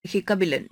கபிலன்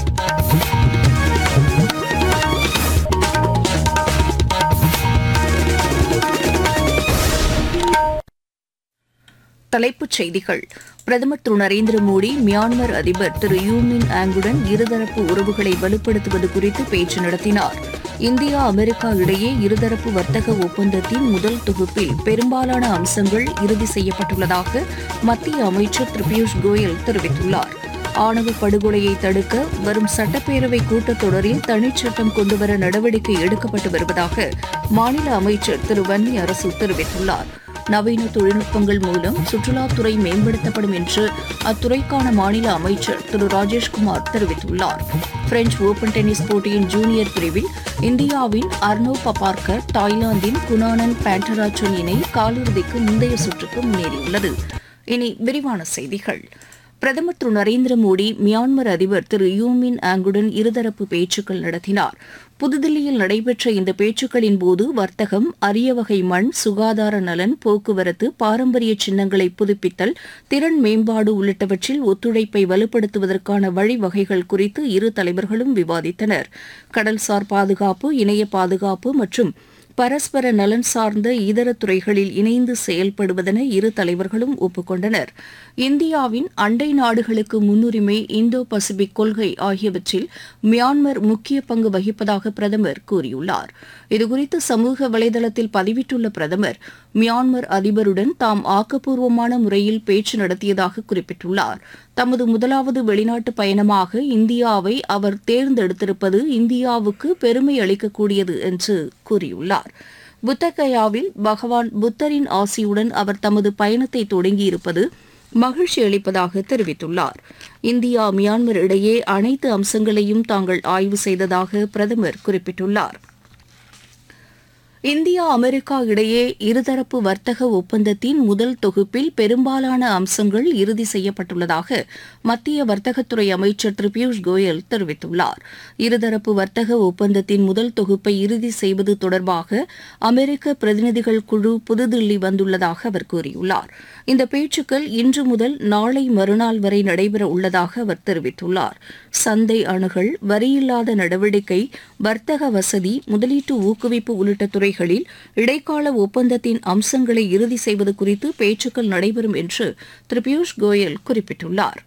தலைப்புச் செய்திகள் பிரதமர் திரு நரேந்திர மோடி மியான்மர் அதிபர் திரு யூமின் ஆங்குடன் இருதரப்பு உறவுகளை வலுப்படுத்துவது குறித்து பேச்சு நடத்தினார் இந்தியா அமெரிக்கா இடையே இருதரப்பு வர்த்தக ஒப்பந்தத்தின் முதல் தொகுப்பில் பெரும்பாலான அம்சங்கள் இறுதி செய்யப்பட்டுள்ளதாக மத்திய அமைச்சர் திரு பியூஷ் கோயல் தெரிவித்துள்ளார் ஆணவ படுகொலையை தடுக்க வரும் சட்டப்பேரவை கூட்டத்தொடரில் தனிச்சட்டம் கொண்டுவர நடவடிக்கை எடுக்கப்பட்டு வருவதாக மாநில அமைச்சர் திரு வன்னி அரசு தெரிவித்துள்ளார் நவீன தொழில்நுட்பங்கள் மூலம் சுற்றுலாத்துறை மேம்படுத்தப்படும் என்று அத்துறைக்கான மாநில அமைச்சர் திரு ராஜேஷ்குமார் தெரிவித்துள்ளார் பிரெஞ்ச் ஓபன் டென்னிஸ் போட்டியின் ஜூனியர் பிரிவில் இந்தியாவின் அர்னோ பபார்கர் தாய்லாந்தின் குணானன் பேண்டராச்சன் இணை காலிறுதிக்கு முந்தைய சுற்றுக்கு முன்னேறியுள்ளது இனி விரிவான செய்திகள் பிரதமர் திரு நரேந்திர மோடி மியான்மர் அதிபர் திரு யூமின் ஆங்குடன் இருதரப்பு பேச்சுக்கள் நடத்தினார் புதுதில்லியில் நடைபெற்ற இந்த பேச்சுக்களின் போது வர்த்தகம் அரிய வகை மண் சுகாதார நலன் போக்குவரத்து பாரம்பரிய சின்னங்களை புதுப்பித்தல் திறன் மேம்பாடு உள்ளிட்டவற்றில் ஒத்துழைப்பை வலுப்படுத்துவதற்கான வழிவகைகள் குறித்து இரு தலைவர்களும் விவாதித்தனர் கடல்சார் பாதுகாப்பு இணைய பாதுகாப்பு மற்றும் பரஸ்பர நலன் சார்ந்த இதர துறைகளில் இணைந்து செயல்படுவதென இரு தலைவர்களும் ஒப்புக்கொண்டனர் இந்தியாவின் அண்டை நாடுகளுக்கு முன்னுரிமை இந்தோ பசிபிக் கொள்கை ஆகியவற்றில் மியான்மர் முக்கிய பங்கு வகிப்பதாக பிரதமர் கூறியுள்ளார் இதுகுறித்து சமூக வலைதளத்தில் பதிவிட்டுள்ள பிரதமர் மியான்மர் அதிபருடன் தாம் ஆக்கப்பூர்வமான முறையில் பேச்சு நடத்தியதாக குறிப்பிட்டுள்ளார் தமது முதலாவது வெளிநாட்டு பயணமாக இந்தியாவை அவர் தேர்ந்தெடுத்திருப்பது இந்தியாவுக்கு பெருமை அளிக்கக்கூடியது என்று கூறியுள்ளார் புத்தகயாவில் பகவான் புத்தரின் ஆசியுடன் அவர் தமது பயணத்தை தொடங்கியிருப்பது மகிழ்ச்சி அளிப்பதாக தெரிவித்துள்ளார் இந்தியா மியான்மர் இடையே அனைத்து அம்சங்களையும் தாங்கள் ஆய்வு செய்ததாக பிரதமர் குறிப்பிட்டுள்ளார் இந்தியா அமெரிக்கா இடையே இருதரப்பு வர்த்தக ஒப்பந்தத்தின் முதல் தொகுப்பில் பெரும்பாலான அம்சங்கள் இறுதி செய்யப்பட்டுள்ளதாக மத்திய வர்த்தகத்துறை அமைச்சர் திரு பியூஷ் கோயல் தெரிவித்துள்ளார் இருதரப்பு வர்த்தக ஒப்பந்தத்தின் முதல் தொகுப்பை இறுதி செய்வது தொடர்பாக அமெரிக்க பிரதிநிதிகள் குழு புதுதில்லி வந்துள்ளதாக அவர் கூறியுள்ளார் இந்த பேச்சுக்கள் இன்று முதல் நாளை மறுநாள் வரை நடைபெற உள்ளதாக அவர் தெரிவித்துள்ளார் சந்தை அணுகல் வரியில்லாத நடவடிக்கை வர்த்தக வசதி முதலீட்டு ஊக்குவிப்பு உள்ளிட்ட துறைகளில் இடைக்கால ஒப்பந்தத்தின் அம்சங்களை இறுதி செய்வது குறித்து பேச்சுக்கள் நடைபெறும் என்று திரு பியூஷ் கோயல் குறிப்பிட்டுள்ளார்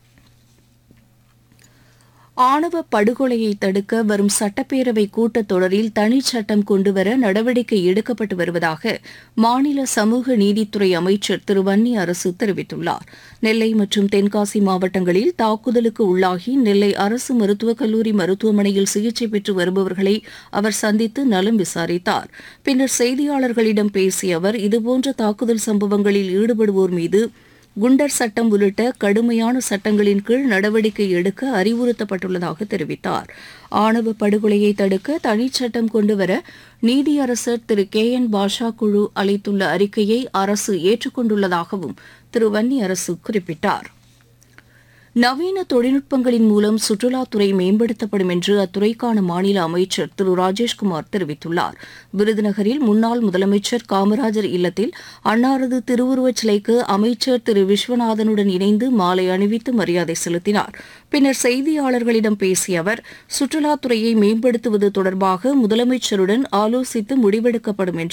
ஆணவ படுகொலையை தடுக்க வரும் சட்டப்பேரவை கூட்டத்தொடரில் தனிச்சட்டம் கொண்டுவர நடவடிக்கை எடுக்கப்பட்டு வருவதாக மாநில சமூக நீதித்துறை அமைச்சர் திரு வன்னி அரசு தெரிவித்துள்ளார் நெல்லை மற்றும் தென்காசி மாவட்டங்களில் தாக்குதலுக்கு உள்ளாகி நெல்லை அரசு மருத்துவக் கல்லூரி மருத்துவமனையில் சிகிச்சை பெற்று வருபவர்களை அவர் சந்தித்து நலம் விசாரித்தார் பின்னர் செய்தியாளர்களிடம் பேசிய அவர் இதுபோன்ற தாக்குதல் சம்பவங்களில் ஈடுபடுவோர் மீது குண்டர் சட்டம் உள்ளிட்ட கடுமையான சட்டங்களின் கீழ் நடவடிக்கை எடுக்க அறிவுறுத்தப்பட்டுள்ளதாக தெரிவித்தார் ஆணவ படுகொலையை தடுக்க தனிச்சட்டம் கொண்டுவர நீதியரசர் திரு கே என் பாஷா குழு அளித்துள்ள அறிக்கையை அரசு ஏற்றுக்கொண்டுள்ளதாகவும் திரு வன்னி அரசு குறிப்பிட்டார் நவீன தொழில்நுட்பங்களின் மூலம் சுற்றுலாத்துறை மேம்படுத்தப்படும் என்று அத்துறைக்கான மாநில அமைச்சர் திரு ராஜேஷ்குமார் தெரிவித்துள்ளார் விருதுநகரில் முன்னாள் முதலமைச்சர் காமராஜர் இல்லத்தில் அன்னாரது திருவுருவச் சிலைக்கு அமைச்சர் திரு விஸ்வநாதனுடன் இணைந்து மாலை அணிவித்து மரியாதை செலுத்தினார் பின்னர் செய்தியாளர்களிடம் பேசிய அவர் சுற்றுலாத்துறையை மேம்படுத்துவது தொடர்பாக முதலமைச்சருடன் ஆலோசித்து முடிவெடுக்கப்படும் என்று